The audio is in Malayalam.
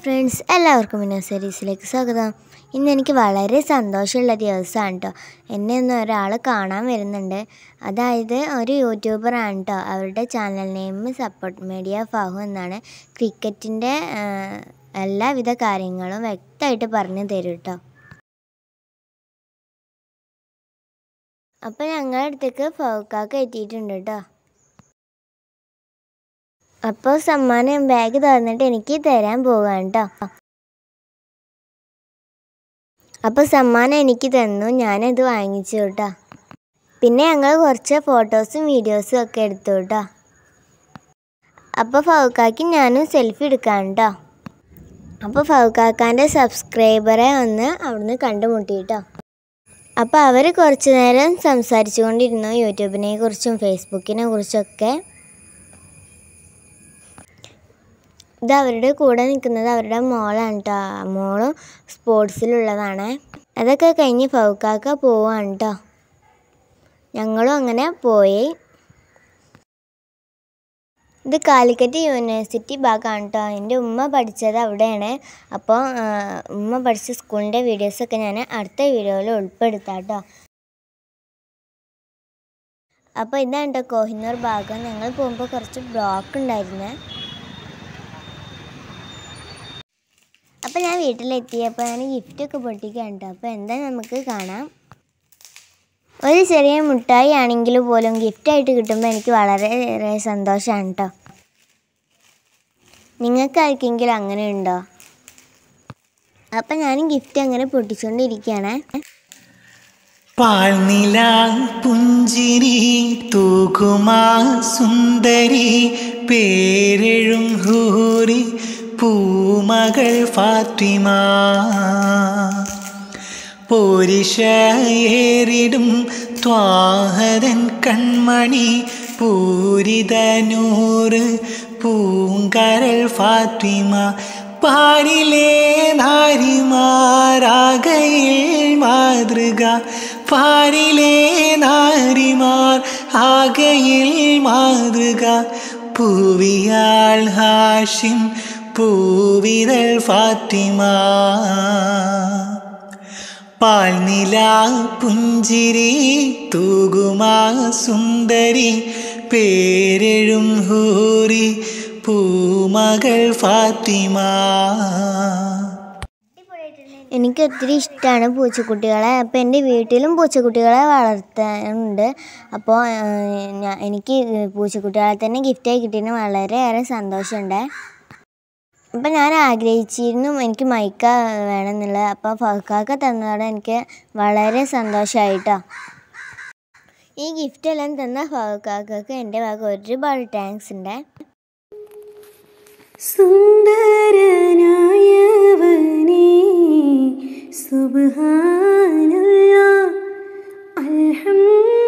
ഫ്രണ്ട്സ് എല്ലാവർക്കും മിന്ന സീരീസിലേക്ക് സ്വാഗതം ഇന്ന് എനിക്ക് വളരെ സന്തോഷമുള്ള ദിവസമാണ് കേട്ടോ എന്നെ ഒന്ന് ഒരാൾ കാണാൻ വരുന്നുണ്ട് അതായത് ഒരു യൂട്യൂബറാണ് കേട്ടോ അവരുടെ ചാനൽ നെയിം സപ്പോർട്ട് മീഡിയ ഫാഹു എന്നാണ് ക്രിക്കറ്റിൻ്റെ എല്ലാവിധ കാര്യങ്ങളും വ്യക്തമായിട്ട് പറഞ്ഞു തരും കേട്ടോ അപ്പോൾ ഞങ്ങളുടെ അടുത്തേക്ക് ഫൗക്കാക്ക് എത്തിയിട്ടുണ്ട് കേട്ടോ അപ്പോൾ സമ്മാനം ബാഗ് തുറന്നിട്ട് എനിക്ക് തരാൻ പോവാണ് കേട്ടോ അപ്പോൾ സമ്മാനം എനിക്ക് തന്നു ഞാനത് വാങ്ങിച്ചു കേട്ടോ പിന്നെ ഞങ്ങൾ കുറച്ച് ഫോട്ടോസും വീഡിയോസും ഒക്കെ എടുത്തു കേട്ടോ അപ്പോൾ ഫൗക്കാക്ക് ഞാനും സെൽഫി എടുക്കാം കേട്ടോ അപ്പോൾ ഫൗക്കാക്കാൻ്റെ സബ്സ്ക്രൈബറെ ഒന്ന് അവിടുന്ന് കണ്ടുമുട്ടി കേട്ടോ അപ്പോൾ അവർ കുറച്ച് നേരം സംസാരിച്ചു കൊണ്ടിരുന്നു യൂട്യൂബിനെ കുറിച്ചും ഫേസ്ബുക്കിനെ കുറിച്ചൊക്കെ ഇത് അവരുടെ കൂടെ നിൽക്കുന്നത് അവരുടെ മോളാണ് കേട്ടോ മോളും സ്പോർട്സിലുള്ളതാണ് അതൊക്കെ കഴിഞ്ഞ് ഫൗക്കാക്ക പോവാണ് കേട്ടോ ഞങ്ങളും അങ്ങനെ പോയി ഇത് കാലിക്കറ്റ് യൂണിവേഴ്സിറ്റി ഭാഗമാണ് കേട്ടോ എൻ്റെ ഉമ്മ പഠിച്ചത് അവിടെയാണ് അപ്പോൾ ഉമ്മ പഠിച്ച സ്കൂളിൻ്റെ വീഡിയോസൊക്കെ ഞാൻ അടുത്ത വീഡിയോയിൽ ഉൾപ്പെടുത്താം കേട്ടോ അപ്പോൾ ഇതാണ് കേട്ടോ കോഹിന്നൂർ ഭാഗം ഞങ്ങൾ പോകുമ്പോൾ കുറച്ച് ബ്ലോക്ക് ഉണ്ടായിരുന്നേ അപ്പോൾ ഞാൻ വീട്ടിലെത്തിയപ്പോൾ ഞാൻ ഗിഫ്റ്റൊക്കെ പൊട്ടിക്കുകയാണ് കേട്ടോ അപ്പോൾ എന്താ നമുക്ക് കാണാം ഒരു ചെറിയ മുട്ടായി ആണെങ്കിൽ പോലും ഗിഫ്റ്റായിട്ട് കിട്ടുമ്പോൾ എനിക്ക് വളരെയേറെ സന്തോഷമാണ് കേട്ടോ നിങ്ങൾക്ക് ആർക്കെങ്കിലും അങ്ങനെ ഉണ്ടോ അപ്പം ഞാൻ ഗിഫ്റ്റ് അങ്ങനെ പൊട്ടിച്ചുകൊണ്ടിരിക്കുകയാണ് പാൽനില പുഞ്ചിരി തൂകുമാ സുന്ദരി പേരെഴും ഹൂറി പൂമകൾ ഫാത്തിമ പോരിഷയേറിടും ത്വാഹതൻ കൺമണി പൂരിതനൂറ് പൂങ്കരൽ ഫാത്തിമ പാരിലെ നാരിമാരാകയിൽ മാതൃക പാരിലെ നാരിമാർ ആകയിൽ മാതൃക പൂവിയാൾ ഹാഷിം പൂവിതൾ ഫാത്തിമ പാൽനില പുഞ്ചിരി തൂകുമാ സുന്ദരി പേരെഴും ഹൂറി പൂമകൾ ഫാത്തിമ എനിക്ക് ഒത്തിരി ഇഷ്ടമാണ് പൂച്ചക്കുട്ടികളെ അപ്പോൾ എൻ്റെ വീട്ടിലും പൂച്ചക്കുട്ടികളെ വളർത്താറുണ്ട് അപ്പോൾ ഞാൻ എനിക്ക് പൂച്ചക്കുട്ടികളെ തന്നെ ഗിഫ്റ്റായി കിട്ടിയതിന് വളരെയേറെ സന്തോഷമുണ്ട് അപ്പം ഞാൻ ആഗ്രഹിച്ചിരുന്നു എനിക്ക് മൈക്ക വേണമെന്നുള്ളത് അപ്പോൾ ഫക്കാക്ക തന്നതോടെ എനിക്ക് വളരെ സന്തോഷമായിട്ടോ ഈ ഗിഫ്റ്റ് എല്ലാം തന്ന ഫക്കാക്കക്ക് എൻ്റെ ഭാഗം ഒരുപാട് താങ്ക്സ് ഉണ്ട് സുന്ദരനായവനേ സുബ്ഹാനല്ലാ അൽഹംദുലില്ലാ